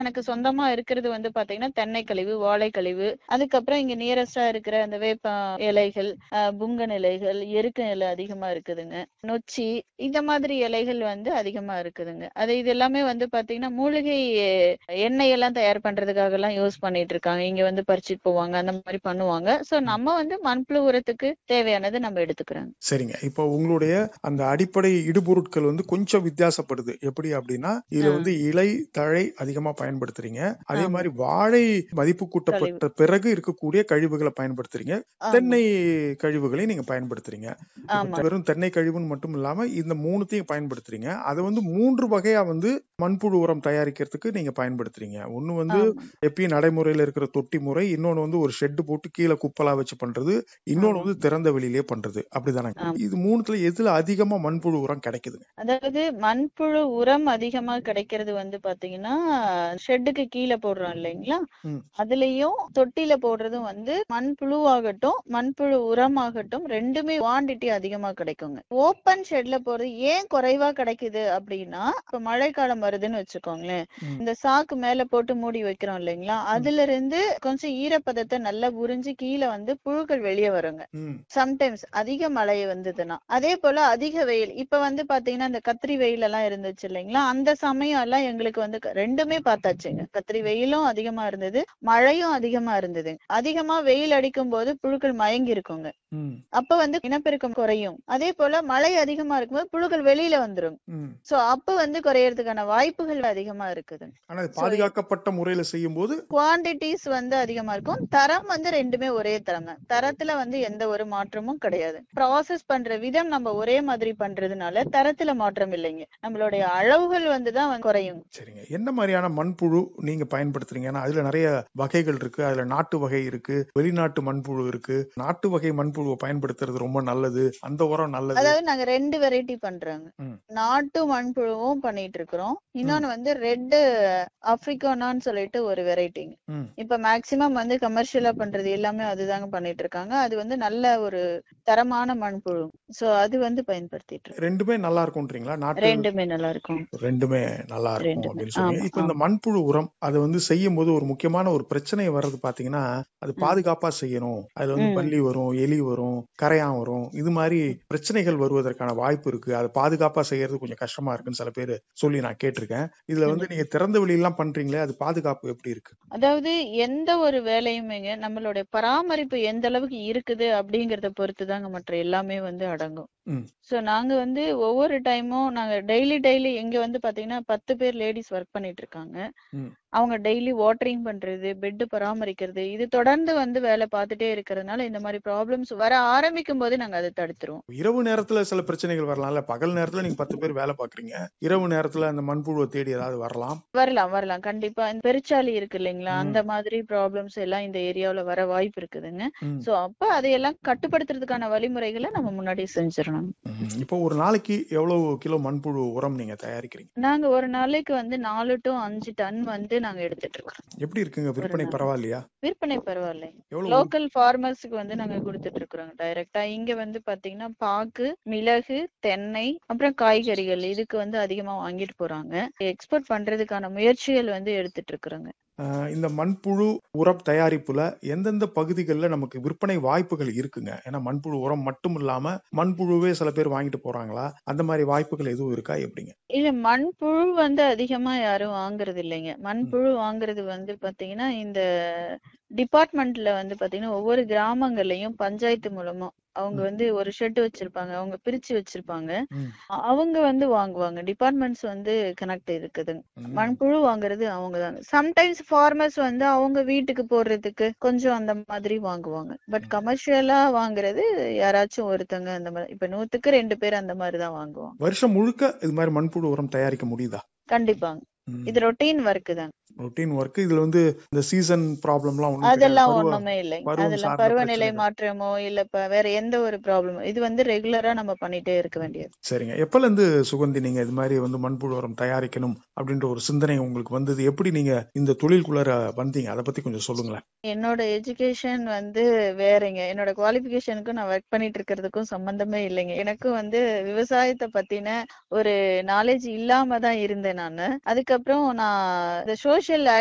எனக்கு சொந்தமா இருக்கிறது வந்து பாத்தீங்கன்னா தென்னை கழிவு வாழை கழிவு அதுக்கப்புறம் இங்க நியரஸ்டா இருக்கிற அந்த வேப்ப இலைகள் அஹ், புங்கன் இலைகள் எருக்க இலை அதிகமா இருக்குதுங்க நொச்சி இந்த மாதிரி இலைகள் வந்து அதிகமா இருக்குதுங்க அது இது எல்லாமே வந்து பாத்தீங்கன்னா மூலிகை எண்ணெய் எல்லாம் தயார் பண்றதுக்காக எல்லாம் யூஸ் பண்ணிட்டு இருக்காங்க இங்க வந்து பறிச்சுட்டு போவாங்க அந்த மாதிரி பண்ணுவாங்க சோ நம்ம வந்து மண்புழு உரத்துக்கு தேவையானது நம்ம எடுத்துக்கிறோங்க சரிங்க இப்போ உங்களுடைய அந்த அடிப்படை இடுபொருட்கள் வந்து கொஞ்சம் வித்தியாசப்படுது எப்படி அப்படின்னா இதுல ஆ. வந்து இலை தழை அதிகமா பயன்படுத்துறீங்க அதே ஆமா. மாதிரி வாழை மதிப்பு கூட்டப்பட்ட பிறகு இருக்கக்கூடிய கழிவுகளை பயன்படுத்துறீங்க ஆமா. தென்னை கழிவுகளை நீங்க பயன்படுத்துறீங்க இப்ப ஆமா வெறும் தென்னை கழிவுன்னு மட்டும் இல்லாம இந்த மூணுத்தையும் பயன்படுத்துறீங்க அதை வந்து மூன்று வகையா வந்து மண்புழு உரம் தயாரிக்கிறதுக்கு நீங்க பயன்படுத்துறீங்க ஒண்ணு வந்து ஆமா. எப்பயும் நடைமுறையில இருக்கிற தொட்டி முறை இன்னொன்னு வந்து ஒரு ஷெட் போட்டு கீழே குப்பலா வச்சு பண்றது இன்னொன்னு ஆமா. வந்து திறந்த வெளியிலே பண்றது அப்படிதானே ஆமா. இது மூணுத்துல எதுல அதிகமா மண்புழு உரம் கிடைக்குதுங்க அதாவது மண்புழு உரம் அதிகமா கிடைக்கிறது வந்து பாத்தீங்கன்னா ஷெட்டுக்கு கீழே போடுறோம் இல்லைங்களா ம். அதுலயும் தொட்டில போடுறதும் வந்து மண்புழு ஆகட்டும் மண்புழு உரம் ஆகட்டும் ரெண்டுமே குவாண்டிட்டி அதிகமா கிடைக்குங்க ஓப்பன் ஷெட்ல போறது ஏன் குறைவா கிடைக்குது அப்படின்னா இப்ப மழைக்காலம் வருதுன்னு வச்சுக்கோங்களேன் ம். இந்த சாக்கு மேல போட்டு மூடி வைக்கிறோம் இல்லைங்களா அதுல இருந்து கொஞ்சம் ஈரப்பதத்தை நல்லா உறிஞ்சு கீழே வந்து புழுக்கள் வெளியே வருங்க ம், சம்டைம்ஸ் அதிக மழை வந்ததுன்னா அதே போல அதிக வெயில் இப்ப வந்து பாத்தீங்கன்னா இந்த கத்திரி வெயில் எல்லாம் இருந்துச்சு இல்லைங்களா அந்த சமயம் எல்லாம் எங்களுக்கு வந்து க- ரெண்டுமே பார்த்தாச்சுங்க கத்திரி வெயிலும் அதிகமா இருந்தது மழையும் அதிகமா இருந்தது அதிகமா வெயில் அடிக்கும் போது புழுக்கள் மயங்கி இருக்குங்க ம், அப்ப வந்து இனப்பெருக்கம் குறையும் அதே போல மழை அதிகமா இருக்கும்போது புழுக்கள் வெளியில வந்துரும் ம். சோ அப்ப வந்து குறையறதுக்கான வாய்ப்புகள் அதிகமா இருக்குது ஆனா இது பாதுகாக்கப்பட்ட முறையில செய்யும் போது குவாண்டிட்டிஸ் வந்து அதிகமா இருக்கும் தரம் வந்து ரெண்டுமே ஒரே தரம் தான் தரத்துல வந்து எந்த ஒரு மாற்றமும் கிடையாது ப்ராசஸ் பண்ற விதம் நம்ம ஒரே மாதிரி பண்றதுனால தரத்துல மாற்றம் இல்லைங்க நம்மளுடைய அளவுகள் வந்து தான் வந்து குறையும் சரிங்க என்ன மாதிரியான மண்புழு நீங்க பயன்படுத்துறீங்க ஏன்னா அதுல நிறைய வகைகள் இருக்கு அதுல நாட்டு வகை இருக்கு வெளிநாட்டு மண்புழு இருக்கு நாட்டு வகை மண்புழுவை பயன்படுத்துறது ரொம்ப நல்லது அந்த உரம் நல்லது அதாவது நாங்க ரெண்டு வெரைட்டி பண்றோங்க ம். நாட்டு மண்புழுவும் பண்ணிட்டு இருக்கிறோம் இன்னொன்னு வந்து ரெட் ஆப்பிரிக்கானான்னு சொல்லிட்டு ஒரு வெரைட்டிங்க ம். இப்ப மேக்சிமம் வந்து கமர்ஷியலா பண்றது எல்லாமே அதுதாங்க பண்ணிட்டு இருக்காங்க அது வந்து நல்ல ஒரு தரமான மண்புழு சோ அது வந்து பயன்படுத்திட்டு இருக்கோம் ரெண்டுமே நல்லா இருக்கும்ன்றீங்களா நாட்டு ரெண்டுமே நல்லா இருக்கும் ரெண்டுமே நல்லா இருக்கும் ரெண்டுமே. அப்படின்னு சொல்லுங்க ஆமா, இப்ப இந்த மண்புழு உரம் அதை வந்து செய்யும் போது ஒரு முக்கியமான ஒரு பிரச்சனை வர்றது பாத்தீங்கன்னா அது பாதுகாப்பா செய்யணும் அதுல வந்து ம். பல்லி வரும் எலி வரும் கரையான் வரும் இது மாதிரி பிரச்சனைகள் வருவதற்கான வாய்ப்பு இருக்கு அது பாதுகாப்பா செய்யறது கொஞ்சம் கஷ்டமா இருக்குன்னு சில பேர் சொல்லி நான் கேட்டிருக்கேன் இதுல வந்து நீங்க திறந்த வெளியெல்லாம் பண்றீங்களே அது பாதுகாப்பு எப்படி இருக்கு அதாவது எந்த ஒரு வேலையுமேங்க நம்மளுடைய பராமரிப்பு எந்த அளவுக்கு இருக்குது அப்படிங்கறத பொறுத்து தாங்க மற்ற எல்லாமே வந்து அடங்கும் ம். சோ நாங்க வந்து ஒவ்வொரு டைமும் நாங்க டெய்லி டெய்லி இங்க வந்து பாத்தீங்கன்னா பத்து பேர் லேடிஸ் ஒர்க் பண்ணிட்டு இருக்காங்க ம். அவங்க டெய்லி வாட்டரிங் பண்றது பெட் பராமரிக்கிறது இது தொடர்ந்து வந்து வேலை பார்த்துட்டே இருக்கிறதுனால இந்த மாதிரி ப்ராப்ளம்ஸ் வர ஆரம்பிக்கும் போது நாங்க அதை தடுத்துருவோம் இரவு நேரத்துல சில பிரச்சனைகள் வரலாம்ல பகல் நேரத்துல நீங்க பத்து பேர் வேலை பாக்குறீங்க இரவு நேரத்துல அந்த மண்புழுவை தேடி ஏதாவது வரலாம் வரலாம் வரலாம் கண்டிப்பா இந்த பெருச்சாளி இருக்கு இல்லைங்களா ம். அந்த மாதிரி ப்ராப்ளம்ஸ் எல்லாம் இந்த ஏரியாவுல வர வாய்ப்பு இருக்குதுங்க ம். சோ அப்ப அதையெல்லாம் கட்டுப்படுத்துறதுக்கான வழிமுறைகளை நம்ம முன்னாடியே செஞ்சிடணும் ம். இப்போ ஒரு நாளைக்கு எவ்வளவு கிலோ மண்புழு உரம் நீங்க தயாரிக்கிறீங்க நாங்க ஒரு நாளைக்கு வந்து நாலு டு அஞ்சு டன் வந்து நாங்க எடுத்துட்டு இருக்கோம் எப்படி இருக்குங்க விற்பனை நாள். பரவாயில்லையா விற்பனை பரவாயில்ல எவ்வளவு லோக்கல் ஃபார்மர்ஸ்க்கு வந்து நாங்க கொடுத்துட்டு இருக்கிறோம் டைரக்டா இங்க வந்து பாத்தீங்கன்னா பாக்கு மிளகு தென்னை அப்புறம் காய்கறிகள் இதுக்கு வந்து அதிகமா வாங்கிட்டு போறாங்க எக்ஸ்போர்ட் பண்றதுக்கான முயற்சிகள் வந்து எடுத்துட்டு இருக்கிறோங்க ஆஹ் இந்த மண்புழு உரம் தயாரிப்புல எந்தெந்த பகுதிகளில் நமக்கு விற்பனை வாய்ப்புகள் இருக்குங்க ஏன்னா மண்புழு உரம் மட்டும் இல்லாம மண்புழுவே சில பேர் வாங்கிட்டு போறாங்களா அந்த மாதிரி வாய்ப்புகள் எதுவும் இருக்கா எப்படிங்க இல்ல மண்புழு வந்து அதிகமா யாரும் வாங்குறது இல்லைங்க மண்புழு வாங்குறது வந்து பாத்தீங்கன்னா இந்த டிபார்ட்மெண்ட்ல வந்து பாத்தீங்கன்னா ஒவ்வொரு கிராமங்கள்லயும் பஞ்சாயத்து மூலமா அவங்க ம். வந்து ஒரு ஷெட் வச்சிருப்பாங்க அவங்க பிரிச்சு வச்சிருப்பாங்க ம். அ- அவங்க வந்து வாங்குவாங்க டிபார்ட்மெண்ட்ஸ் வந்து கனெக்ட் இருக்குதுங்க ம். மண்புழு வாங்குறது அவங்க தாங்க சம்டைம்ஸ் ஃபார்மர்ஸ் வந்து அவங்க வீட்டுக்கு போடுறதுக்கு கொஞ்சம் அந்த மாதிரி வாங்குவாங்க பட் கமர்ஷியலா வாங்குறது யாராச்சும் ஒருத்தங்க அந்த மாதிரி இப்ப நூத்துக்கு ரெண்டு பேர் அந்த மாதிரி தான் வாங்குவாங்க வருஷம் முழுக்க இது மாதிரி மண்புழு உரம் தயாரிக்க முடியுதா கண்டிப்பாங்க இது ரொட்டீன் ஒர்க் தான் ரொட்டீன் ஒர்க் இதுல வந்து இந்த சீசன் ப்ராப்ளம்லாம் ஒண்ணும் அதெல்லாம் கிடையாது. பருவ- ஒண்ணுமே இல்லைங்க பருவம் அதெல்லாம் சார்ந்த பருவநிலை பிரச்சனைகள். மாற்றமோ இல்ல இப்ப வேற எந்த ஒரு ப்ராப்ளமோ இது வந்து ரெகுலரா நம்ம பண்ணிட்டே இருக்க வேண்டியது சரிங்க எப்பல இருந்து சுகந்தி நீங்க இது மாதிரி வந்து மண்புழு உரம் தயாரிக்கணும் அப்படின்ற ஒரு சிந்தனை உங்களுக்கு வந்தது எப்படி நீங்க இந்த தொழிலுக்குள்ளார வந்தீங்க அதை பத்தி கொஞ்சம் சொல்லுங்களேன் என்னோட எஜுகேஷன் வந்து வேறங்க என்னோட குவாலிஃபிகேஷனுக்கும் நான் ஒர்க் பண்ணிட்டு இருக்கிறதுக்கும் சம்பந்தமே இல்லைங்க எனக்கும் வந்து விவசாயத்தை பத்தின ஒரு நாலேஜ் இல்லாம தான் இருந்தேன் நானு அதுக்கப்புறம் அதுக்கப்புறம் நான் இந்த சோஷியல்